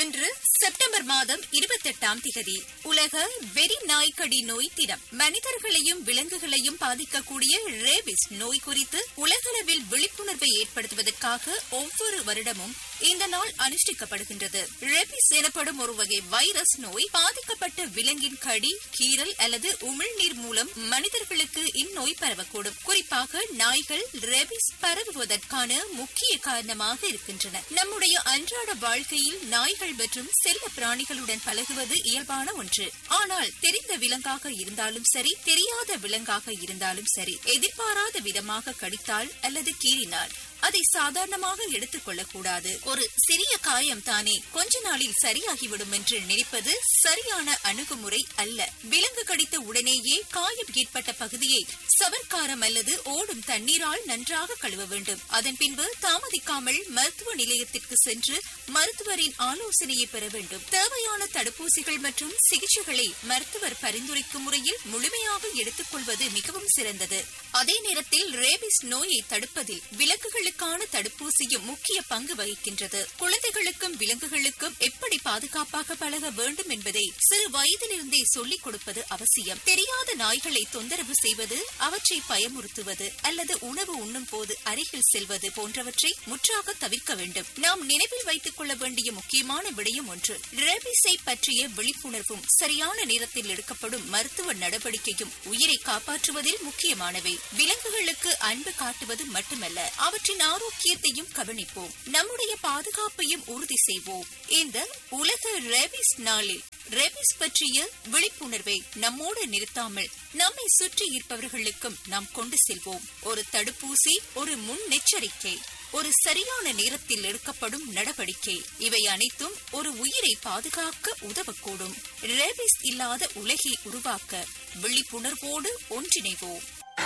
இன்று செப்டம்பர் மாதம் இருபத்தெட்டாம் திகதி உலக வெறி நாய்க்கடி நோய் தினம் மனிதர்களையும் விலங்குகளையும் பாதிக்கக்கூடிய ரேபிஸ் நோய் குறித்து உலகளவில் விழிப்புணர்வை ஏற்படுத்துவதற்காக ஒவ்வொரு வருடமும் இந்த நாள் அனுஷ்டிக்கப்படுகின்றது ரேபிஸ் எனப்படும் ஒரு வகை வைரஸ் நோய் பாதிக்கப்பட்ட விலங்கின் கடி கீறல் அல்லது உமிழ்நீர் மூலம் மனிதர்களுக்கு இந்நோய் பரவக்கூடும் குறிப்பாக நாய்கள் ரேபிஸ் பரவுவதற்கான முக்கிய காரணமாக இருக்கின்றன நம்முடைய அன்றாட வாழ்க்கையில் நாய்கள் மற்றும் செல்ல பிராணிகளுடன் பழகுவது இயல்பான ஒன்று ஆனால் தெரிந்த விலங்காக இருந்தாலும் சரி தெரியாத விலங்காக இருந்தாலும் சரி எதிர்பாராத விதமாக கடித்தால் அல்லது கீறினால் அதை சாதாரணமாக எடுத்துக் கொள்ளக்கூடாது ஒரு சிறிய காயம் தானே கொஞ்ச நாளில் சரியாகிவிடும் என்று நினைப்பது சரியான அணுகுமுறை அல்ல விலங்கு கடித்த உடனேயே காயம் ஏற்பட்ட பகுதியை சவர்க்காரம் அல்லது ஓடும் தண்ணீரால் நன்றாக கழுவ வேண்டும் அதன் பின்பு தாமதிக்காமல் மருத்துவ நிலையத்திற்கு சென்று மருத்துவரின் ஆலோசனையை பெற வேண்டும் தேவையான தடுப்பூசிகள் மற்றும் சிகிச்சைகளை மருத்துவர் பரிந்துரைக்கும் முறையில் முழுமையாக எடுத்துக் கொள்வது மிகவும் சிறந்தது அதே நேரத்தில் ரேபிஸ் நோயை தடுப்பதில் விலங்குகளுக்கான தடுப்பூசியும் முக்கிய பங்கு வகிக்கின்றது குழந்தைகளுக்கும் விலங்குகளுக்கும் எப்படி பாதுகாப்பாக பழக வேண்டும் என்பதை சிறு வயதிலிருந்தே சொல்லிக் கொடுப்பது அவசியம் தெரியாத நாய்களை தொந்தரவு செய்வது அவற்றை பயமுறுத்துவது அல்லது உணவு உண்ணும் போது அருகில் செல்வது போன்றவற்றை முற்றாக தவிர்க்க வேண்டும் நாம் நினைவில் வைத்துக் கொள்ள வேண்டிய முக்கியமான விடயம் ஒன்று ரேபிஸை பற்றிய விழிப்புணர்வும் சரியான நேரத்தில் எடுக்கப்படும் மருத்துவ நடவடிக்கையும் உயிரை காப்பாற்றுவதில் முக்கியமானவை விலங்குகளுக்கு அன்பு காட்டுவது மட்டுமல்ல அவற்றின் ஆரோக்கியத்தையும் கவனிப்போம் நம்முடைய பாதுகாப்பையும் உறுதி செய்வோம் இந்த உலக ரேபிஸ் நாளில் ரேபிஸ் பற்றிய விழிப்புணர்வை நம்மோடு நிறுத்தாமல் நம்மை சுற்றி இருப்பவர்களுக்கும் நாம் கொண்டு செல்வோம் ஒரு தடுப்பூசி ஒரு முன்னெச்சரிக்கை ஒரு சரியான நேரத்தில் எடுக்கப்படும் நடவடிக்கை இவை அனைத்தும் ஒரு உயிரை பாதுகாக்க உதவக்கூடும் ரேபிஸ் இல்லாத உலகை உருவாக்க விழிப்புணர்வோடு ஒன்றிணைவோம்